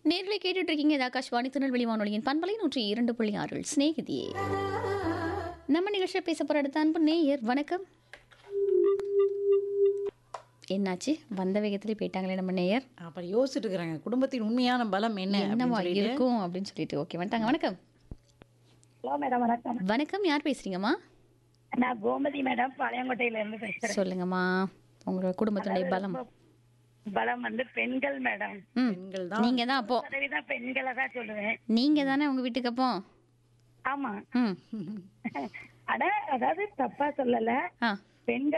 நேர்களை கேட்டுட்டு இருக்கீங்க இது ஆகாஷ்வாணி திருநெல்வேலி வானொலியின் பண்பலை நூற்றி இரண்டு புள்ளி ஆறு சிநேகிதியே நம்ம நிகழ்ச்சியை பேச போற அடுத்த அன்பு நேயர் வணக்கம் என்னாச்சு வந்த வேகத்திலே போயிட்டாங்களே நம்ம நேயர் அப்புறம் யோசிச்சுட்டு இருக்கிறாங்க குடும்பத்தின் உண்மையான பலம் என்ன அப்படின்னு என்னவா சொல்லிட்டு. இருக்கும் அப்படின்னு சொல்லிட்டு ஓகே வந்துட்டாங்க வணக்கம் ஹலோ மேடம் வணக்கம் வணக்கம் யார் பேசுறீங்கம்மா நான் கோமதி மேடம் பாளையங்கோட்டையில இருந்து பேசுறேன் சொல்லுங்கம்மா உங்களோட குடும்பத்தினுடைய பலம் பலம் வந்து பெண்கள் மேடம் ம் பெண்கள் தான் நீங்க தான் அப்போ சதவீதம் பெண்களை தான் சொல்லுவேன் நீங்க தானே உங்க வீட்டுக்கு அப்போ ஆமா ம் ஆனா அதாவது தப்பா சொல்லல ஆ பெண்கள்